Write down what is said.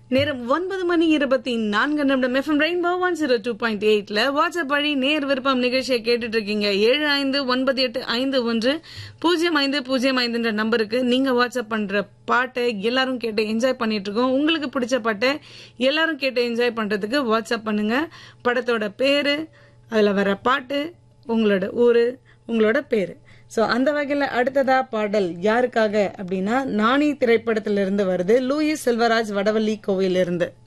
நேரம் ஒன்பது மணி இருபத்தி நான்கு நிமிடம் FM rainbow one zero two point எயிட்ல வாட்ஸ்அப் வழி நேர் விருப்பம் நிகழ்ச்சியை கேட்டுட்டு இருக்கீங்க ஏழு ஐந்து ஒன்பது எட்டு ஐந்து ஒன்று பூஜ்ஜியம் ஐந்து பூஜ்ஜியம் ஐந்துன்ற நம்பருக்கு நீங்க வாட்ஸ்அப் பண்ற பாட்டை எல்லாரும் கேட்டு என்ஜாய் பண்ணிட்டு இருக்கோம் உங்களுக்கு பிடிச்ச பாட்டை எல்லாரும் கேட்டு என்ஜாய் பண்றதுக்கு வாட்ஸ்அப் பண்ணுங்க படத்தோட பேரு அதுல வர பாட்டு உங்களோட ஊரு உங்களோட பேரு சோ அந்த வகையில அடுத்ததா பாடல் யாருக்காக அப்படின்னா நாணி திரைப்படத்திலிருந்து வருது லூயிஸ் செல்வராஜ் வடவள்ளி கோவிலிருந்து